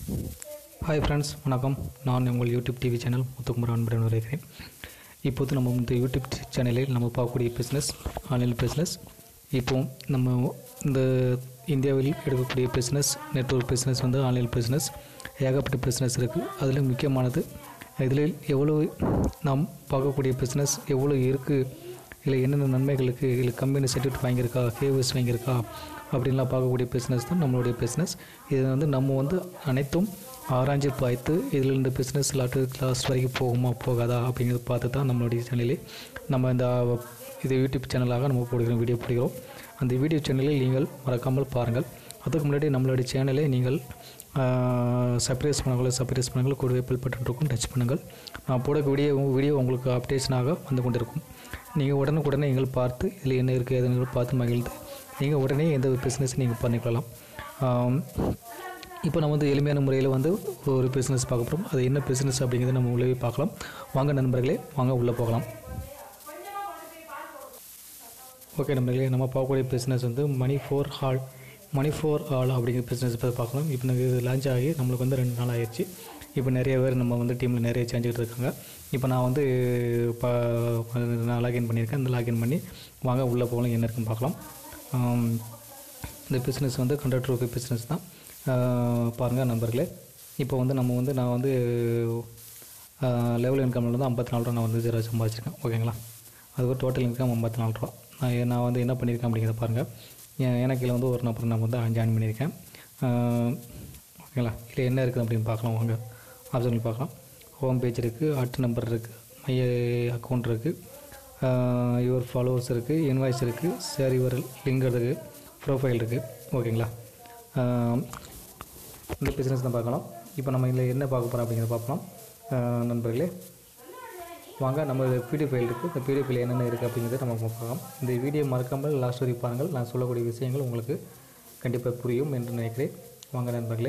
Hi friends வணக்கம் நான் உங்கள் யூடியூப் டிவி சேனல் முத்துக்குமர் அன்புடன் வருகிறேன் இப்போது நம்ம இந்த யூடியூப் சேனலில் நம்ம பார்க்கக்கூடிய பிஸ்னஸ் ஆன்லைன் பிஸ்னஸ் இப்போ நம்ம இந்த இந்தியாவில் எடுக்கக்கூடிய பிஸ்னஸ் நெட்வொர்க் பிஸ்னஸ் வந்து ஆன்லைன் பிஸ்னஸ் ஏகப்பட்ட பிஸ்னஸ் இருக்குது அதில் முக்கியமானது இதில் எவ்வளோ நாம் பார்க்கக்கூடிய பிஸ்னஸ் எவ்வளோ இருக்குது இல்லை என்னென்ன நன்மைகளுக்கு இல்லை கம்பெனி சர்டிஃபிகேட் வாங்கியிருக்கா கேவிஎஸ் வாங்கியிருக்கா அப்படின்லாம் பார்க்கக்கூடிய பிஸ்னஸ் தான் நம்மளுடைய பிஸ்னஸ் இது வந்து நம்ம வந்து அனைத்தும் ஆராய்ச்சி பார்த்து இதில் இந்த பிஸ்னஸ் லாட்டு கிளாஸ் வரைக்கும் போகுமா போகாதா அப்படிங்கிறத பார்த்து தான் நம்மளுடைய சேனலில் நம்ம இந்த இது யூடியூப் சேனலாக நம்ம போடுகிறோம் வீடியோ போடுகிறோம் அந்த வீடியோ சேனலில் நீங்கள் மறக்காமல் பாருங்கள் அதுக்கு முன்னாடி நம்மளுடைய சேனலை நீங்கள் சப்ரைஸ் பண்ணுங்கள் சப்ரைஸ் பண்ணுங்கள் கூடவே பில் பட்டன் இருக்கும் டச் பண்ணுங்கள் நான் போடக்கூடிய வீடியோ உங்களுக்கு அப்டேஷனாக வந்து கொண்டிருக்கும் நீங்கள் உடனுக்குடனே நீங்கள் பார்த்து இதில் என்ன இருக்குது எதுன்னு பார்த்து மகிழ்ந்து நீங்கள் உடனே எந்த பிஸ்னஸ் நீங்கள் பண்ணிக்கலாம் ஆம், இப்போ நம்ம வந்து எளிமையான முறையில் வந்து ஒரு பிஸ்னஸ் பார்க்க போகிறோம் அது என்ன பிஸ்னஸ் அப்படிங்கிறத நம்ம உள்ளே போய் பார்க்கலாம் வாங்க நண்பர்களே வாங்க உள்ளே போகலாம் ஓகே நண்பர்களே நம்ம பார்க்கக்கூடிய பிஸ்னஸ் வந்து money for all money for all அப்படிங்கிற பிஸ்னஸ் பற்றி பார்க்கலாம் இப்போ எனக்கு இது லான்ச் ஆகி நம்மளுக்கு வந்து ரெண்டு நாள் ஆயிடுச்சு இப்போ நிறைய பேர் நம்ம வந்து டீமில் நிறைய செஞ்சுக்கிட்டு இருக்காங்க இப்போ நான் வந்து இப்போ நான் லாகின் பண்ணியிருக்கேன் இந்த லாகின் பண்ணி வாங்க உள்ளே போகலாம் என்ன இருக்குன்னு பார்க்கலாம் ஆம், இந்த பிஸ்னஸ் வந்து கண்ட்ரட் ரூபி பிஸ்னஸ் தான் பாருங்கள் நண்பர்களே இப்போ வந்து நம்ம வந்து நான் வந்து லெவல் இன்கம்ல வந்து ஐம்பத்தி நாலு ரூபா நான் வந்து ஜீரோ சம்பாதிச்சிருக்கேன் ஓகேங்களா அதுக்கு டோட்டல் இன்கம் ஐம்பத்தி நாலு ரூபா நான் ஏ- நான் வந்து என்ன பண்ணியிருக்கேன் அப்படிங்கிறத பாருங்கள் என் எனக்கு இதில் வந்து ஒரு நபர் நான் வந்து ஜாயின் பண்ணியிருக்கேன் ஆஹ், ஓகேங்களா இதில் என்ன இருக்குது அப்படின்னு பார்க்கலாம் வாங்க ஆப்ஷனில் பார்க்கலாம் ஹோம் பேஜ் இருக்குது அட் நம்பர் இருக்குது மைய அக்கௌண்ட் இருக்குது யுவர் ஃபாலோவர்ஸ் இருக்குது இன்வாய்ஸ் இருக்குது ஷேர் யுவர் லிங்க் இருக்குது ப்ரொஃபைல் இருக்குது ஓகேங்களா ஆஹ், இந்த பிஸ்னஸ் தான் பார்க்கலாம் இப்போ நம்ம இதில் என்ன பார்க்க போகிறோம் அப்படிங்கிறத பார்க்கலாம் ஆஹ், நண்பர்களே வாங்க நம்ம பிடிஎஃப் ஃபைல் இருக்குது இந்த பிடிஎஃப் ஃபைல் என்னென்ன இருக்குது அப்படிங்கிறத நம்ம பார்க்கலாம் இந்த வீடியோ மறக்காமல் லாஸ்ட் வரைக்கும் பாருங்கள் நான் சொல்லக்கூடிய விஷயங்கள் உங்களுக்கு கண்டிப்பாக புரியும் என்று நினைக்கிறேன் வாங்க நண்பர்களே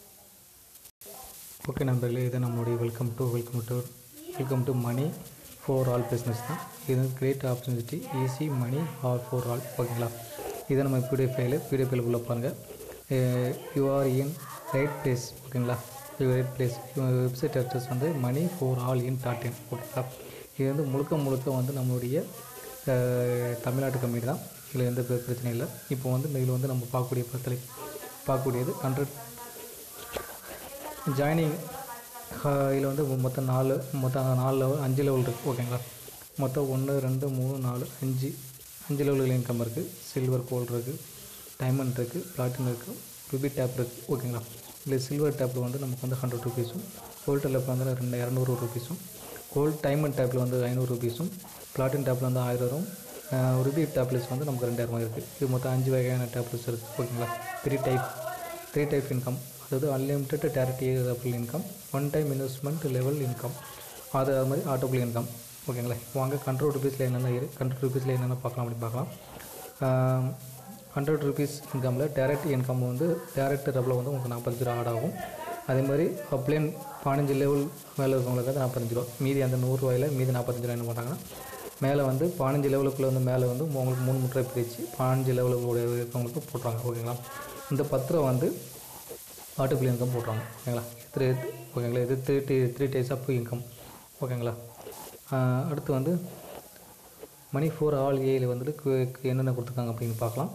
ஓகே நண்பர்களே இது நம்மளுடைய welcome to welcome to welcome to money for all business தான் இது great opportunity easy money all for all ஓகேங்களா இதை நம்ம பிடிஎஃப் ஃபைலு பிடிஎஃப் ஃபைல் உள்ள பாருங்கள் you are in right place ஓகேங்களா you right place website address வந்து money for all in dot in ஓகேங்களா இது வந்து முழுக்க முழுக்க வந்து நம்மளுடைய அஹ், தமிழ்நாட்டு கம்பெனி தான் இதில் எந்த பிர- பிரச்சனையும் இல்லை இப்போ வந்து இதில் வந்து நம்ம பார்க்கக்கூடிய பத்தலை பார்க்கக்கூடியது ஹண்ட்ரட் ஜாயினிங் இதில் வந்து மொத்தம் நாலு மொத்தம் நாலு லெவல் அஞ்சு லெவல் இருக்குது ஓகேங்களா மொத்தம் ஒன்று ரெண்டு மூணு நாலு அஞ்சு அஞ்சு லெவலில் இன்கம் இருக்குது சில்வர் கோல்டு இருக்குது டைமண்ட் இருக்குது பிளாட்டினம் இருக்குது ருபி டேப் இருக்குது ஓகேங்களா இதில் சில்வர் டேப்பில் வந்து நமக்கு வந்து ஹண்ட்ரட் ருபீஸும் கோல்டு டேப்பில் வந்து ரெண்டு இரநூறு ருபீஸும் கோல்டு டைமண்ட் டேப்பில் வந்து ஐநூறு ருபீஸும் பிளாட்டின் டேப்பில் வந்து ஆயிரம் வரும் ருபி டேப்லெட்ஸ் வந்து நமக்கு ரெண்டாயிரமா இருக்குது இது மொத்தம் அஞ்சு வகையான டேப்லெட்ஸ் இருக்குது ஓகேங்களா three type three type income அதாவது unlimited direct able income one time investment level income அது அது மாதிரி ஆட்டோபிள் இன்கம் ஓகேங்களா இப்போ வாங்க கண்ட்ரோல் ருபீஸில் என்னென்ன இருக்குது கண்ட்ரோல் ருபீஸில் என்னென்ன பார்க்கலாம் அப்படின்னு பார்க்கலாம் ஹண்ட்ரட் ருபீஸ் இன்கமில் டேரக்ட் இன்கம் வந்து டேரக்ட் ரப்பில் வந்து உங்களுக்கு நாற்பத்தஞ்சு ரூபா ஆட் ஆகும் அதே மாதிரி அப்ளைன் பதினஞ்சு லெவல் மேலே இருக்கவங்களுக்கு வந்து நாற்பத்தஞ்சு ரூபா மீதி அந்த நூறுரூவாயில் மீதி நாற்பத்தஞ்சு ரூபா என்ன பண்ணுறாங்கன்னா மேலே வந்து பதினஞ்சு லெவலுக்குள்ளே வந்து மேலே வந்து உங்களுக்கு மூணு முட்டை பிரித்து பதினஞ்சு லெவலுக்குள்ள இருக்கவங்களுக்கு போட்டுறாங்க ஓகேங்களா இந்த பத்து ரூபா வந்து ஆட்டோபிள் இன்கம் போட்டுறாங்க ஓகேங்களா த்ரீ ஓகேங்களா இது three D three types of income ஓகேங்களா ஆஹ் அடுத்து வந்து மணி ஃபோர் ஆல் ஏயில் வந்துட்டு கு- கு- என்னென்ன கொடுத்துருக்காங்க அப்படின்னு பார்க்கலாம்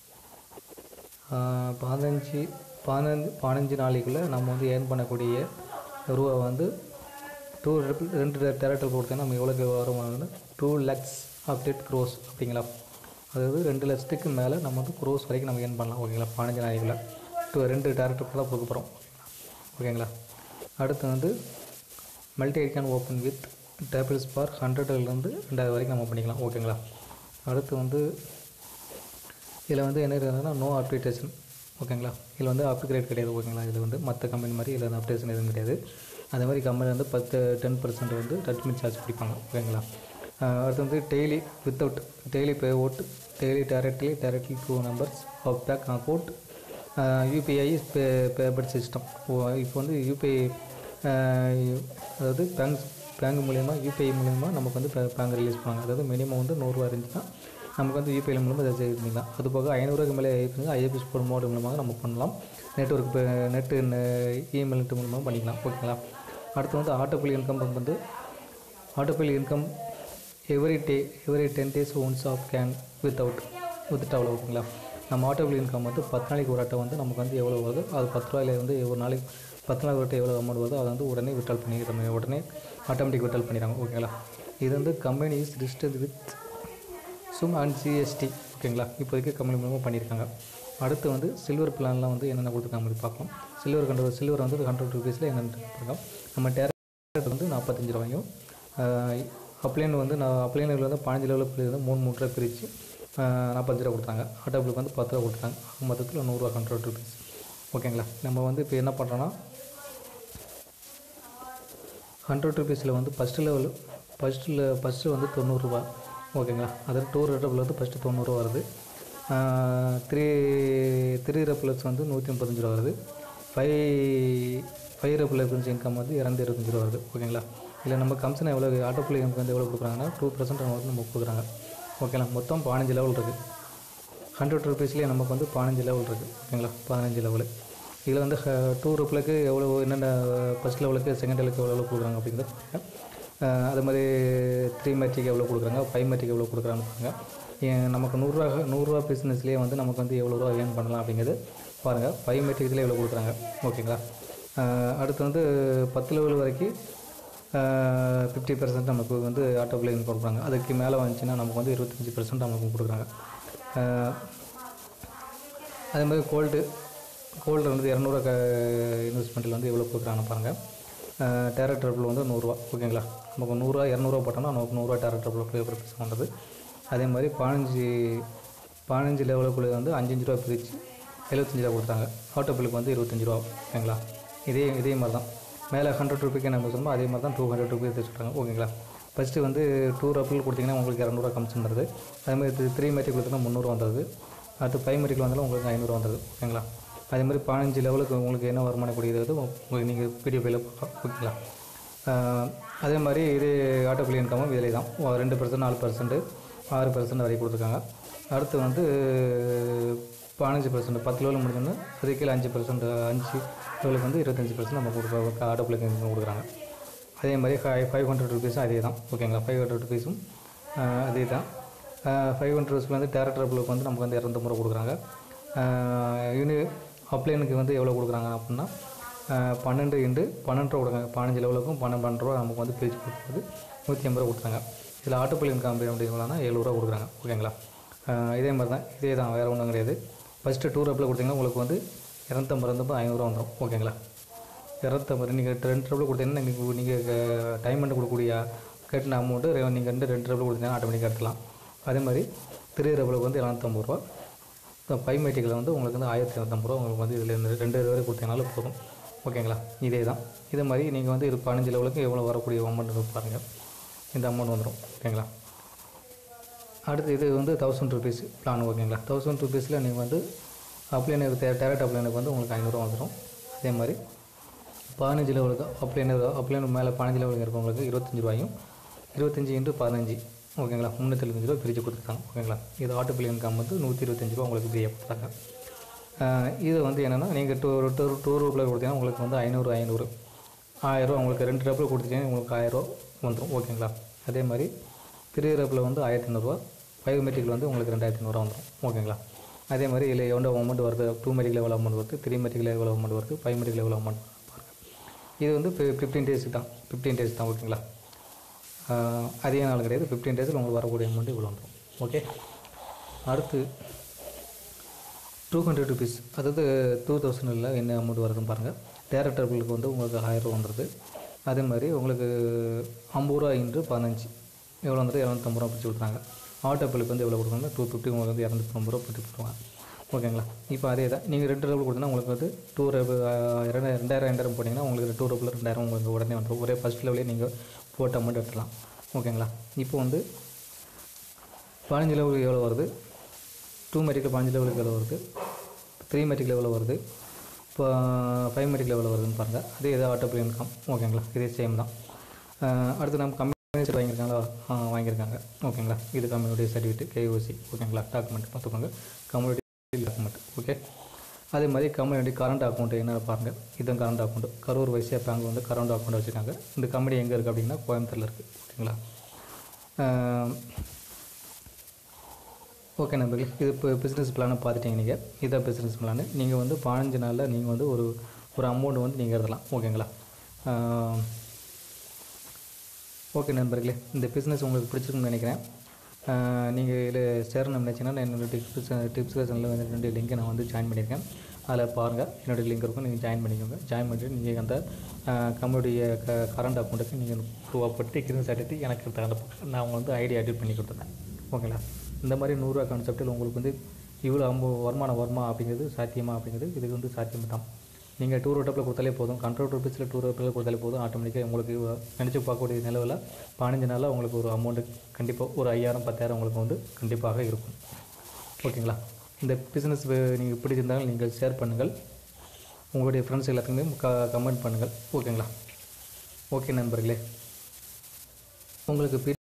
ஆஹ் பதினஞ்சு பதினஞ்சு பதினஞ்சு நாளைக்குள்ளே நம்ம வந்து ஏர்ன் பண்ணக்கூடிய ரூபா வந்து டூ ரெண்டு டேரக்டர் கொடுத்தா நம்ம எவ்வளோக்கு வருமானம்னு டூ லேக்ஸ் அப்டேட் க்ரோஸ் அப்படிங்களா அதாவது ரெண்டு லட்சத்துக்கு மேலே நம்ம வந்து க்ரோஸ் வரைக்கும் நம்ம ஏர்ன் பண்ணலாம் ஓகேங்களா பதினஞ்சு நாளைக்குள்ளே டூ ரெண்டு டேரக்டர் தான் கொடுக்க போகிறோம் ஓகேங்களா அடுத்து வந்து multi icon open with tables for ஹண்ட்ரட்லேருந்து ரெண்டாயிரம் வரைக்கும் நம்ம பண்ணிக்கலாம் ஓகேங்களா அடுத்து வந்து இதில் வந்து என்ன இருக்குதுன்னா நோ அப்டேட்டேஷன் ஓகேங்களா இதில் வந்து அப்கிரேட் கிடையாது ஓகேங்களா இதில் வந்து மற்ற கம்பெனி மாதிரி இதில் வந்து அப்டேஷன் எதுவும் கிடையாது அதே மாதிரி கம்பெனி வந்து பத்து டென் பர்சன்ட் வந்து அட்மிட் சார்ஜ் பிடிப்பாங்க ஓகேங்களா ஆஹ் அடுத்து வந்து daily without daily pay out daily directly directly to numbers of bank account UPI pay payment system இப்போ வந்து யூபிஐ அதாவது பேங்க் பேங்க் மூலயமா யூபிஐ மூலயமா நமக்கு வந்து பேங்க் ரிலீஸ் பண்ணுவாங்க அதாவது மினிமம் வந்து நூறுரூவா இருந்துச்சுன்னா நமக்கு வந்து யூபிஐ மூலமாக அதை செய்ய பண்ணிக்கலாம் அது போக ஐநூறுரூவாக்கு மேலே ஐபிஎஸ் ஐஎபிஎஸ் போர் மோடு மூலமாக நம்ம பண்ணலாம் நெட்ஒர்க் நெட்டு இமெயில் நெட்டு மூலமாக பண்ணிக்கலாம் ஓகேங்களா அடுத்து வந்து ஆட்டோபில் இன்கம் வந்து autopool income every day every ten days once of can without with அவ்வளோ ஓகேங்களா நம்ம ஆட்டோபில் இன்கம் வந்து பத்து நாளைக்கு ஒரு அட்டை வந்து நமக்கு வந்து எவ்வளோ வருதோ அது பத்து ரூபாயில வந்து ஒரு நாளைக்கு பத்து நாள் ஒரு அட்டை எவ்வளோ அமௌண்ட் வருதோ அதை வந்து உடனே விட்ரால் பண்ணி நம்ம உடனே ஆட்டோமேட்டிக் விட்ரால் பண்ணிடுறாங்க ஓகேங்களா இது வந்து company is registered with some and GST ஓகேங்களா இப்போதைக்கு கம்பெனி மூலமாக பண்ணியிருக்காங்க அடுத்து வந்து சில்வர் பிளான்லாம் வந்து என்னென்ன கொடுத்துருக்காங்க மாதிரி பார்க்கலாம் சில்வர் கண்ட்ரோல் சில்வர் வந்து ஹண்ட்ரட் ருபீஸில் என்னென்னு கொடுத்துருக்கோம் நம்ம டேரக்ட் வந்து நாற்பத்தஞ்சு ரூபாயும் அப்ளைன் வந்து நான் அப்ளைனில் வந்து பதினஞ்சு லெவலில் வந்து மூணு மூணு ரூபா பிரித்து நாற்பத்தஞ்சு ரூபா கொடுத்தாங்க ஆட்டோபிளுக்கு வந்து பத்து ரூபா கொடுத்தாங்க மொத்தத்தில் நூறுரூவா ஹண்ட்ரட் ருபீஸ் ஓகேங்களா நம்ம வந்து இப்போ என்ன பண்ணுறோன்னா ஹண்ட்ரட் ருபீஸில் வந்து ஃபஸ்ட்டு லெவல் ஃபஸ்ட்டில் ஃபஸ்ட்டு வந்து தொண்ணூறுரூவா ஓகேங்களா அதாவது டூ ரெட்டபிள் வந்து ஃபஸ்ட்டு தொண்ணூறுரூவா வருது த்ரீ த்ரீ ரெப்ளஸ் வந்து நூற்றி முப்பத்தஞ்சு ரூபா வருது ஃபைவ் ஃபைவ் ரெப்ளஸ் இன்கம் வந்து இரநூத்தி இருபத்தஞ்சு ரூபா வருது ஓகேங்களா இல்லை நம்ம கமிஷன் எவ்வளோ ஆட்டோ பிள்ளை இன்கம் வந்து எவ்வளோ கொடுக்குறாங்கன்னா டூ பர்சன்ட் வந்து நம்ம கொடுக்குறாங்க ஓகேங்களா மொத்தம் பதினஞ்சு லெவல் இருக்குது ஹண்ட்ரட் ருபீஸ்லேயே நமக்கு வந்து பதினஞ்சு லெவல் இருக்குது ஓகேங்களா பதினஞ்சு லெவலு இதில் வந்து டூ ருப்பிலுக்கு எவ்வளோ என்னென்ன ஃபஸ்ட் லெவலுக்கு செகண்ட் லெவலுக்கு எவ்வளோ கொடுக்குறாங்க அப்படிங்கிறத பாருங்க. அஹ் அது மாதிரி த்ரீ மேட்ரிக் எவ்வளோ கொடுக்குறாங்க ஃபைவ் மேட்ரிக் எவ்வளோ கொடுக்குறாங்க பாருங்க ஏன் நமக்கு நூறுரூவா நூறுரூவா பிஸ்னஸ்லேயே வந்து நமக்கு வந்து எவ்வளோ ரூபா ஏர்ன் பண்ணலாம் அப்படிங்கிறது பாருங்கள் ஃபைவ் மெட்ரிக்ஸ்லேயே எவ்வளோ கொடுக்குறாங்க ஓகேங்களா அஹ் அடுத்து வந்து பத்து லெவல் வரைக்கும் ஃபிஃப்டி பர்சன்ட் நமக்கு வந்து ஆட்டோ பிளேன் கொடுக்குறாங்க அதுக்கு மேலே வந்துச்சுன்னா நமக்கு வந்து இருபத்தஞ்சி பர்சன்ட் நமக்கு கொடுக்குறாங்க அஹ் அதே மாதிரி கோல்டு கோல்டு வந்து இரநூறுவா க இன்வெஸ்ட்மெண்ட்டில் வந்து எவ்வளோ கொடுக்குறாங்க பாருங்கள் டேரக்ட் ட்ரபிள் வந்து நூறுரூவா ஓகேங்களா நமக்கு நூறுரூவா இரநூறுவா போட்டோம்னா நமக்கு நூறுரூவா டேரக்ட் ட்ரபிள் பேப்பர் பீஸ் பண்ணுறது அதே மாதிரி பதினஞ்சு பதினஞ்சு லெவலுக்குள்ளே வந்து அஞ்சஞ்சு ரூபா பிரித்து எழுபத்தஞ்சு ரூபா கொடுத்தாங்க ஆட்டோ பில்லுக்கு வந்து இருபத்தஞ்சி ரூபா ஓகேங்களா இதே இதே மாதிரி தான் மேலே ஹண்ட்ரட் ருபீக்கு நம்ம சொன்னோமோ அதே மாதிரி தான் டூ ஹண்ட்ரட் ருபீஸ் சொல்கிறாங்க ஓகேங்களா ஃபஸ்ட்டு வந்து டூ ரப்பில் கொடுத்தீங்கன்னா உங்களுக்கு இரநூறுவா கமிஷன் வருது அதே மாதிரி த்ரீ மேட்ரிக் கொடுத்தீங்கன்னா முந்நூறுவா வந்துடுது அடுத்து ஃபைவ் மெட்ரிக்கில் வந்தாலும் உங்களுக்கு ஐநூறுவா வந்துடுது ஓகேங்களா அதே மாதிரி பதினஞ்சு லெவலுக்கு உங்களுக்கு என்ன வருமானம் கூடியது உங்களுக்கு நீங்கள் பிடிஎஃபில் பார்க்கலாம் ஓகேங்களா ஆஹ் அதே மாதிரி இது ஆட்டோ பிளே இன்கமும் இதிலே தான் ஒரு ரெண்டு பர்சன்ட் நாலு பர்சன்ட் ஆறு பர்சன்ட் வரைக்கும் கொடுத்துருக்காங்க அடுத்து வந்து பதினஞ்சு பர்சன்ட் பத்து லெவலில் முடிஞ்சோன்னா அதுக்கு கீழே அஞ்சு பர்சன்ட் அஞ்சு லெவலுக்கு வந்து இருபத்தஞ்சி பர்சன்ட் நம்ம கொடுக்குற ஆட்டோ பிளே இன்கம் கொடுக்குறாங்க அதே மாதிரி ஃபைவ் ஃபைவ் ஹண்ட்ரட் ருபீஸும் அதே தான் ஓகேங்களா ஃபைவ் ஹண்ட்ரட் ருபீஸும் அதே தான் ஃபைவ் ஹண்ட்ரட் ருபீஸ்க்கு வந்து டேரக்டர் பிள்ளைக்கு வந்து நமக்கு வந்து இரநூத்தம்பது ரூபா கொடுக்குறாங்க யூனி அப்ளைனுக்கு வந்து எவ்வளோ கொடுக்குறாங்க அப்படின்னா ஆஹ் பன்னெண்டு இண்டு பன்னெண்டு ரூபா கொடுக்குறாங்க பதினஞ்சு லெவலுக்கும் பன்னெண்டு பன்னெண்டு ரூபா நமக்கு வந்து பிரித்து கொடுக்குறது நூற்றி ஐம்பது ரூபா கொடுத்தாங்க இதில் ஆட்டோபிள் இன்கம் அப்படின்னா எழுபது ரூபா கொடுக்குறாங்க ஓகேங்களா ஆஹ் இதே மாதிரி தான் இதே தான் வேறு ஒன்றும் கிடையாது ஃபஸ்ட்டு டூர் அப்பில் கொடுத்தீங்கன்னா உங்களுக்கு வந்து இரநூத்தம்பது இரநூத்தம்பது ஐநூறுரூவா வந்துடும் ஓகேங்களா இரநூத்தம்பது நீங்கள் ரெண்டு ட்ரபிள் கொடுத்தீங்கன்னா நீங்கள் நீங்கள் டைம் பண்ணி கொடுக்கக்கூடிய கட்டின அமௌண்ட்டு நீங்கள் ரெண்டு ரெண்டு ட்ரபிள் கொடுத்தீங்கன்னா ஆட்டோமேட்டிக்காக எடுத்துலாம் அதே மாதிரி த்ரீ ரபிளுக்கு வந்து இரநூத்தம்பது ரூபா ஃபைவ் மேட்டிக்கில் வந்து உங்களுக்கு வந்து ஆயிரத்தி இரநூத்தம்பது ரூபா உங்களுக்கு வந்து இதில் இந்த ரெண்டு இது வரை கொடுத்தீங்கனாலும் போதும் ஓகேங்களா இதே தான் இதே மாதிரி நீங்கள் வந்து இது பதினஞ்சு லெவலுக்கு எவ்வளோ வரக்கூடிய அமௌண்ட் பாருங்கள் இந்த அமௌண்ட் வந்துடும் ஓகேங்களா அடுத்து இது வந்து தௌசண்ட் ருபீஸ் பிளான் ஓகேங்களா தௌசண்ட் ருபீஸில் நீங்கள் வந்து அப்ளைனுக்கு தே டேரக்ட் அப்ளைனுக்கு வந்து உங்களுக்கு ஐநூறுரூவா வந்துடும் அதே மாதிரி பதினஞ்சு லெவலுக்கு அப்ளைனர் அப்ளைனர் மேலே பதினஞ்சு லெவலுக்கு இருக்கவங்களுக்கு இருபத்தஞ்சி ரூபாயும் இருபத்தஞ்சி இன்ட்டு பதினஞ்சு ஓகேங்களா முந்நூற்றி எழுபத்தஞ்சு ரூபா பிரித்து கொடுத்துருக்காங்க ஓகேங்களா இது ஆட்டோ பில் இன்கம் வந்து நூற்றி இருபத்தஞ்சி ரூபா உங்களுக்கு ஃப்ரீயாக கொடுத்தாங்க இது வந்து என்னென்னா நீங்கள் டூ டூ டூ ரூபில் கொடுத்தீங்கன்னா உங்களுக்கு வந்து ஐநூறு ஐநூறு ஆயிரரூவா உங்களுக்கு ரெண்டு ரப்பில் கொடுத்தீங்கன்னா உங்களுக்கு ஆயிரரூவா வந்துடும் ஓகேங்களா அதே மாதிரி த்ரீ ரப்பில் வந்து ஆயிரத்தி ஐநூறுரூவா ஃபைவ் மெட்ரிக்கில் வந்து உங்களுக்கு ரெண்டாயிரத்தி ஐநூறுரூவா வந்துடும் ஓகேங்களா அதே மாதிரி இதில் எவ்வளோ அமௌண்ட் வருது டூ மெட்ரிக்கில் எவ்வளோ அமௌண்ட் வருது த்ரீ மெட்ரிக்கில் எவ்வளோ அமௌண்ட் வருது ஃபைவ் மெட்ரிக்கில் எவ்வளோ அமௌண்ட் பாருங்கள் இது வந்து ஃபிஃப்டீன் டேஸுக்கு தான் ஃபிஃப்டீன் டேஸ் தான் ஓகேங்களா ஆஹ் அதிக நாள் கிடையாது ஃபிஃப்டீன் டேஸில் உங்களுக்கு வரக்கூடிய அமௌண்ட் இவ்வளோ வந்துடும் ஓகே அடுத்து டூ ஹண்ட்ரட் ருபீஸ் அதாவது டூ தௌசண்டில் என்ன அமௌண்ட் வருதுன்னு பாருங்கள் டேரக்டர் பில்லுக்கு வந்து உங்களுக்கு ஆயிரம் வந்துடுது அதே மாதிரி உங்களுக்கு ஐம்பது ரூபா இன்று பதினஞ்சு எவ்வளோ வந்துட்டு இரநூத்தம்பது ரூபா பிடிச்சி கொடுத்தாங்க ஆட்டோ பில்லுக்கு வந்து எவ்வளோ கொடுக்குறாங்க டூ ஃபிஃப்டி உங்களுக்கு வந்து இரநூத்தி ஐம்பது ரூபா பிடிச்சி கொடுத்துருவாங்க ஓகேங்களா இப்போ அதே தான் நீங்கள் ரெண்டு ரூபா கொடுத்தீங்கன்னா உங்களுக்கு வந்து டூ ரெண்டாயிரம் ரெண்டாயிரம் ரெண்டாயிரம் போட்டிங்கன்னா உங்களுக்கு டூ ரூபில் ரெண்டாயிரம் உங்களுக்கு உடனே வந்துடும் ஒரே ஃபஸ்ட் லெவலே நீங்கள் போட்ட அமௌண்ட் எடுத்துடலாம் ஓகேங்களா இப்போ வந்து பதினஞ்சு லெவலுக்கு எவ்வளோ வருது டூ மெட்ரிக்கில் பதினஞ்சு லெவலுக்கு எவ்வளோ வருது த்ரீ மெட்ரிக்கில் எவ்வளோ வருது இப்போ ஃபைவ் மெட்ரிக்கில் எவ்வளோ வருதுன்னு பாருங்கள் அதே இது ஆட்டோ பில் இன்கம் ஓகேங்களா இதே சேம் தான் அஹ் அடுத்து நம்ம கம்பெனி வாங்கியிருக்காங்களா ஆ, வாங்கியிருக்காங்க ஓகேங்களா இது கம்யூனிட்டி சர்டிஃபிகேட் கேஓசி ஓகேங்களா டாக்குமெண்ட் பார்த்துக்கோங்க கம்யூனிட்டி டாக்குமெண்ட் ஓகே அதே மாதிரி கம்பெனியோடைய கரண்ட் அக்கௌண்ட் என்ன பாருங்கள் இதுதான் current account Karur Vysya bank வந்து கரண்ட் அக்கௌண்ட் வச்சுருக்காங்க இந்த கம்பெனி எங்கே இருக்குது அப்படின்னா கோயம்புத்தூரில் இருக்குது ஓகேங்களா ஆஹ் ஓகே நண்பர்களே இது இப்போ பிஸ்னஸ் பிளானை பார்த்துட்டீங்க நீங்கள் இதான் பிஸ்னஸ் பிளான் நீங்கள் வந்து பதினஞ்சு நாளில் நீங்கள் வந்து ஒரு ஒரு அமௌண்ட் வந்து நீங்கள் எழுதலாம் ஓகேங்களா ஆஹ் ஓகே நண்பர்களே இந்த பிஸ்னஸ் உங்களுக்கு பிடிச்சிருக்குன்னு நினைக்கிறேன் நீங்கள் இதில் சேரணும்னு நினச்சிங்கன்னா நான் என்னோடய டிப்ஸ் டிப்ஸ் சேனலில் வந்து ரெண்டு லிங்கை நான் வந்து ஜாயின் பண்ணியிருக்கேன் அதில் பாருங்கள் என்னோடய லிங்க் இருக்கும் நீங்கள் ஜாயின் பண்ணிக்கோங்க ஜாயின் பண்ணிட்டு நீங்கள் அந்த கம்பெனியுடைய க கரண்ட் அக்கௌண்ட்டுக்கு நீங்கள் ரூபா போட்டு கிரீன் சர்டிஃபிகேட் எனக்கு தகுந்த நான் உங்களுக்கு வந்து ஐடி அட்மிட் பண்ணி கொடுத்துருந்தேன் ஓகேங்களா இந்த மாதிரி நூறுரூவா கான்செப்டில் உங்களுக்கு வந்து இவ்வளோ அம்பு வருமானம் வருமா அப்படிங்கிறது சாத்தியமா அப்படிங்கிறது இதுக்கு வந்து சாத்தியம் தான் நீங்கள் டூர் டப்பில் கொடுத்தாலே போதும் கண்ட்ரோல் ருபீஸில் டூர் டப்பில் கொடுத்தாலே போதும் ஆட்டோமேட்டிக்காக உங்களுக்கு நினச்சி பார்க்கக்கூடிய நிலவில் பதினஞ்சு நாளில் உங்களுக்கு ஒரு அமௌண்ட்டு கண்டிப்பாக ஒரு ஐயாயிரம் பத்தாயிரம் உங்களுக்கு வந்து கண்டிப்பாக இருக்கும் ஓகேங்களா இந்த பிஸ்னஸ் நீங்கள் பிடிச்சிருந்தால் நீங்கள் ஷேர் பண்ணுங்கள் உங்களுடைய ஃப்ரெண்ட்ஸ் எல்லாத்துக்குமே க கமெண்ட் பண்ணுங்கள் ஓகேங்களா ஓகே நண்பர்களே உங்களுக்கு